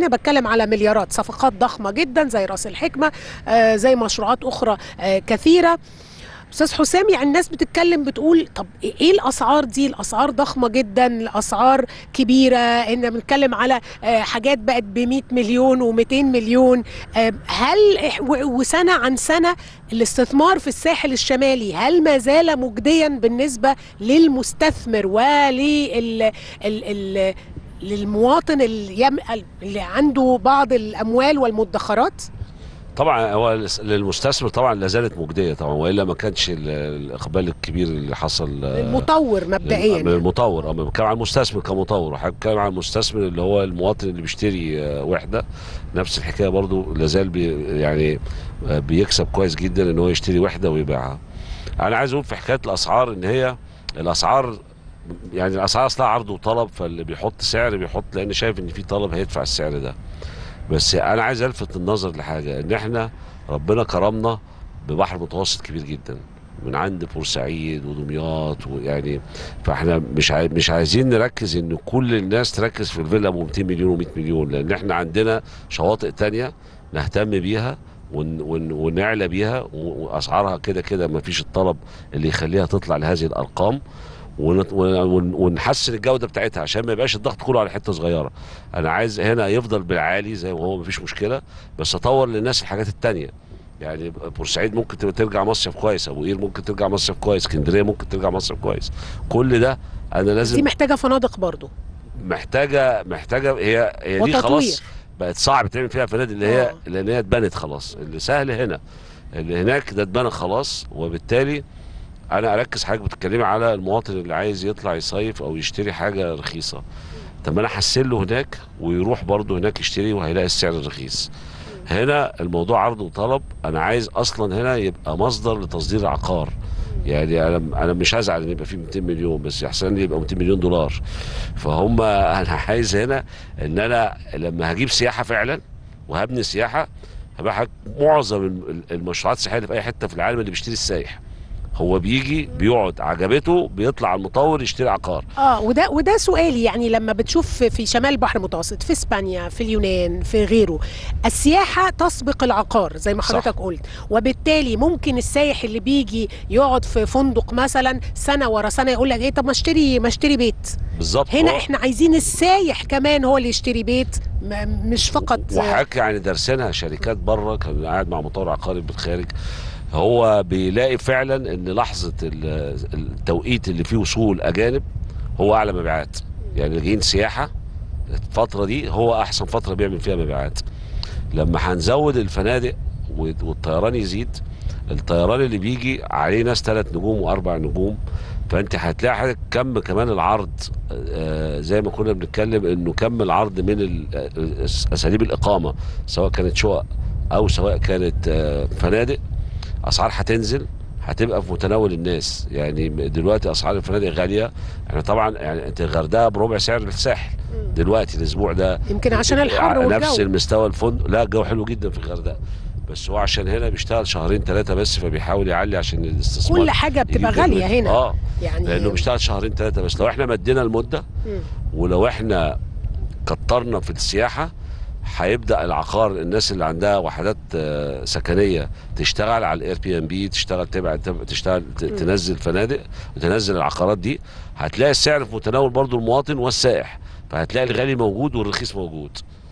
هنا بتكلم على مليارات صفقات ضخمه جدا زي راس الحكمه آه زي مشروعات اخرى آه كثيره استاذ حسام يعني الناس بتتكلم بتقول طب ايه الاسعار دي الاسعار ضخمه جدا الاسعار كبيره ان بنتكلم على آه، حاجات بقت ب 100 مليون و200 مليون آه، هل إح- و- وسنه عن سنه الاستثمار في الساحل الشمالي هل ما زال مجديا بالنسبه للمستثمر ولل ال ال للمواطن اللي, يم... اللي عنده بعض الاموال والمدخرات طبعا هو لس- للمستثمر طبعا لا زالت مجديه طبعا والا ما كانش ال- الاقبال الكبير اللي حصل آه، المطور مبدئيا من المطور اما بتكلم عن المستثمر كمطور وحضرتك بتكلم عن المستثمر اللي هو المواطن اللي بيشتري آه، وحده نفس الحكايه برضو لازال بي يعني آه، بيكسب كويس جدا ان هو يشتري وحده ويبيعها انا عايز اقول في حكايه الاسعار ان هي الاسعار يعني الاسعار اصلها عرض وطلب فاللي بيحط سعر بيحط لان شايف ان في طلب هيدفع السعر ده بس انا عايز الفت النظر لحاجه ان احنا ربنا كرمنا ببحر متوسط كبير جدا من عند بورسعيد ودمياط ويعني فاحنا مش عاي... مش عايزين نركز ان كل الناس تركز في الفيلا ابو 200 مليون و100 مليون لان احنا عندنا شواطئ تانية نهتم بيها ون... ون... ونعلى بيها و- واسعارها كده كده ما فيش الطلب اللي يخليها تطلع لهذه الارقام ون... ون... ونحسن الجوده بتاعتها عشان ما يبقاش الضغط كله على حته صغيره انا عايز هنا يفضل بالعالي زي ما هو مفيش مشكله بس اطور للناس الحاجات التانية يعني بورسعيد ممكن تبقى ترجع مصيف كويس ابو قير ممكن ترجع مصيف كويس اسكندريه ممكن ترجع مصيف كويس كل ده انا دي لازم محتاجه فنادق برضو محتاجه محتاجه هي هي دي وتطوير. خلاص بقت صعب تعمل فيها فنادق اللي هي آه. لان هي اتبنت خلاص اللي سهل هنا اللي هناك ده اتبنى خلاص وبالتالي انا اركز حضرتك بتتكلمي على المواطن اللي عايز يطلع يصيف او يشتري حاجه رخيصه طب ما انا احسن له هناك ويروح برضه هناك يشتري وهيلاقي السعر رخيص هنا الموضوع عرض وطلب انا عايز اصلا هنا يبقى مصدر لتصدير العقار يعني انا انا مش هزعل ان يبقى فيه 200 مليون بس احسن لي يبقى 200 مليون دولار فهم انا عايز هنا ان انا لما هجيب سياحه فعلا وهبني سياحه هبقى حاجة- معظم الم- المشروعات السياحيه اللي في اي حته في العالم اللي بيشتري السايح هو بيجي بيقعد عجبته بيطلع على المطور يشتري عقار اه وده وده سؤالي يعني لما بتشوف في- في شمال البحر المتوسط في اسبانيا في اليونان في غيره السياحه تسبق العقار زي ما صح. حضرتك قلت وبالتالي ممكن السايح اللي بيجي يقعد في فندق مثلا سنه ورا سنه يقول لك ايه طب ما اشتري ما اشتري بيت بالظبط هنا هو- احنا عايزين السايح كمان هو اللي يشتري بيت م- مش فقط وحضرتك يعني دارسينها شركات بره كان قاعد مع مطور عقاري بالخارج هو بيلاقي فعلا ان لحظه ال- التوقيت اللي فيه وصول اجانب هو اعلى مبيعات يعني اللي جايين سياحه الفتره دي هو احسن فتره بيعمل فيها مبيعات لما هنزود الفنادق والطيران يزيد الطيران اللي بيجي عليه ناس ثلاث نجوم واربع نجوم فانت هتلاقي حضرتك كم كمان العرض آه، زي ما كنا بنتكلم انه كم العرض من ال- آه، اساليب الاقامه سواء كانت شقق او سواء كانت آه، فنادق اسعار هتنزل هتبقى في متناول الناس يعني دلوقتي اسعار الفنادق غاليه احنا طبعا يعني انت الغردقه بربع سعر الساحل دلوقتي الاسبوع ده يمكن عشان الحر نفس والجو المستوى الفندق لا الجو حلو جدا في الغردقه بس هو عشان هنا بيشتغل شهرين ثلاثه بس فبيحاول يعلي عشان الاستثمار كل حاجه بتبقى يجيب غاليه جميل. هنا اه يعني لانه بيشتغل شهرين ثلاثه بس لو احنا مدينا المده مم. ولو احنا كترنا في السياحه هيبدا العقار الناس اللي عندها وحدات آه، سكنيه تشتغل على الاير بي ام بي تشتغل تبع تب- تشتغل ت- مم. تنزل فنادق وتنزل العقارات دي هتلاقي السعر في متناول برضو المواطن والسائح فهتلاقي الغالي موجود والرخيص موجود